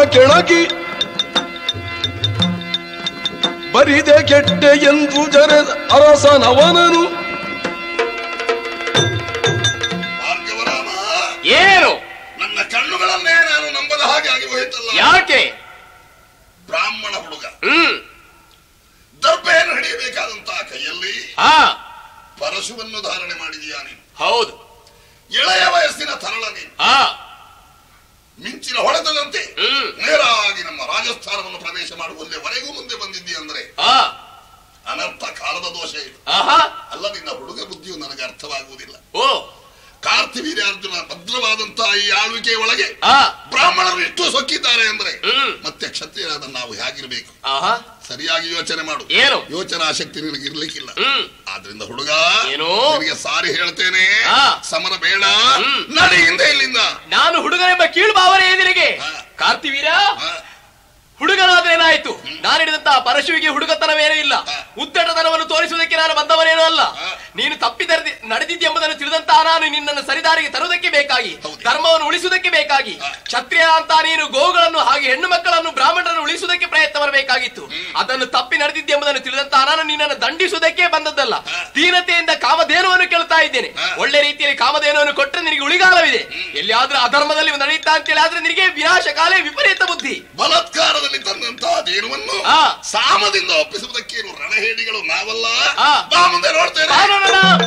ಕೆಣಕಿ ಬರಿದೆ ಕೆಟ್ಟೆ ಎಂದು ಜರೆ ಅರಸನವನನು ಭಾರ್ಗವರಾಮ ಏನು ನನ್ನ ಕಣ್ಣುಗಳನ್ನೇ ನಾನು ನಂಬದ ಹಾಗೆ ಆಗಿ ಹೋಯಿತಲ್ಲ ಯಾಕೆ ಬ್ರಾಹ್ಮಣ ಹುಡುಗ ಹ್ಮ್ ದರ್ಭೆಯನ್ನು ಹಿಡಿಯಬೇಕಾದಂತಹ ಕೈಯಲ್ಲಿ ಹಾ ಪರಶುವನ್ನು ಧಾರಣೆ ಮಾಡಿದೀಯಾ ನೀನು ಹೌದು ಎಳೆಯ ವಯಸ್ಸಿನ ತರಳ ನೀನು ಹಾ ಮಿಂಚಿನ ಹೊಡೆತದಂತೆ ಹ್ಮ್ ನೇರಾಗಿ ನಮ್ಮ ರಾಜಸ್ಥಾನವನ್ನು ಪ್ರವೇಶ ಮಾಡುವಲ್ಲಿವರೆಗೂ ಮುಂದೆ ಬಂದಿದ್ದೀ ಅಂದ್ರೆ ಹಾ ಅನರ್ಥ ಕಾಲದ ದೋಷ ಇದು ಆಹಾ ಅಲ್ಲ ನಿನ್ನ ಹುಡುಗ ಬುದ್ಧಿಯು ನನಗೆ ಅರ್ಥವಾಗುವುದಿಲ್ಲ ಓ ಕಾರ್ತಿವೀರ್ಯಾರ್ಜುನ ಭದ್ರವಾದಂತಹ ಈ ಆಳ್ವಿಕೆಯ ಒಳಗೆ ಹಾ ಬ್ರಾಹ್ಮಣರು ಎಷ್ಟು ಸೊಕ್ಕಿದ್ದಾರೆ ಅಂದ್ರೆ ಹ್ಮ್ ಮತ್ತೆ ಕ್ಷತ್ರಿಯರಾದ ನಾವು ಹೇಗಿರ್ಬೇಕು ಆಹಾ ಸರಿಯಾಗಿ ಯೋಚನೆ ಮಾಡು ಏನು ಯೋಚನಾ ಶಕ್ತಿ ನಿನಗೆ ಇರ್ಲಿಕ್ಕಿಲ್ಲ ಹ್ಮ್ ಆದ್ರಿಂದ ಹುಡುಗ ಏನು? ನಿನಗೆ ಸಾರಿ ಹೇಳ್ತೇನೆ ಆ. ಸಮರ ಬೇಡ ಹ್ಮ್. ನಡಿ ಹಿಂದೆ ಇಲ್ಲಿಂದ ನಾನು ಹುಡುಗನೆಂಬ ಕೀಳು ಭಾವನೆ ನಿನಗೆ ಹಾ. ಕಾರ್ತಿವೀರ ಆ, ಹುಡುಗನಾದ್ರೆ ಏನಾಯ್ತು ನಾನು ಹಿಡಿದಂತಹ ಪರಶುವಿಗೆ ಹುಡುಗತನವೇನೂ ಇಲ್ಲ ಹಾ. ಉದ್ದಟತನವನ್ನು ತೋರಿಸುವುದಕ್ಕೆ ನಾನು ಬಂದವನೇನೂ ಅಲ್ಲ ಹಾ. ನೀನು ತಪ್ಪಿ ತರದಿ ನಡೆದಿದ್ದೆಂಬುದನ್ನು ತಿಳಿದಂತಹ ನಾನು ನಿನ್ನನ್ನು ಸರಿದಾರಿಗೆ ತರುವುದಕ್ಕೆ ಬೇಕಾಗಿ ಹೌದು. ಧರ್ಮವನ್ನು ಉಳಿಸುವುದಕ್ಕೆ ಬೇಕಾಗಿ ಹಾ. ಕ್ಷತ್ರಿಯ ಅಂತ ನೀನು ಗೋವುಗಳನ್ನು ಹಾಗೆ ಹೆಣ್ಣು ಮಕ್ಕಳನ್ನು ಬ್ರಾಹ್ಮಣರನ್ನು ಉಳಿಸುವುದಕ್ಕೆ ಪ್ರಯತ್ನ ಬರಬೇಕಾಗಿತ್ತು ಅದನ್ನು ತಪ್ಪಿ ನಡೆದಿದ್ದೆಂಬುದನ್ನು ತಿಳಿದಂತಹ ನಾನು ನಿನ್ನನ್ನು ದಂಡಿಸುವುದಕ್ಕೆ ಬಂದದ್ದಲ್ಲ ಹಾ. ದೀನತೆಯಿಂದ ಕಾಮಧೇನುವನ್ನು ಕೇಳ್ತಾ ಇದ್ದೇನೆ ಹಾ. ಒಳ್ಳೆ ರೀತಿಯಲ್ಲಿ ಕಾಮಧೇನುವನ್ನು ಕೊಟ್ಟರೆ ನಿನಗೆ ಉಳಿಗಾಲವಿದೆ ಎಲ್ಲಿಯಾದ್ರೂ ಅಧರ್ಮದಲ್ಲಿ ನಡೆಯುತ್ತಾ ಅಂತೇಳಿ ಆದ್ರೆ ನಿನಗೆ ವಿನಾಶ ಕಾಲೇ ವಿಪರೀತ ಬುದ್ಧಿ ಬಲಾತ್ಕಾರದಲ್ಲಿ ತಂದಂತಹ ದೇನುವನ್ನು ಆ. ಸಾಮದಿಂದ ಒಪ್ಪಿಸುವುದಕ್ಕೇನು ರಣಹೇಡಿಗಳು ನಾವಲ್ಲ ಆ. ಬಾ ಮುಂದೆ ನೋಡ್ತೇನೆ ಕಾನೂನನ್ನ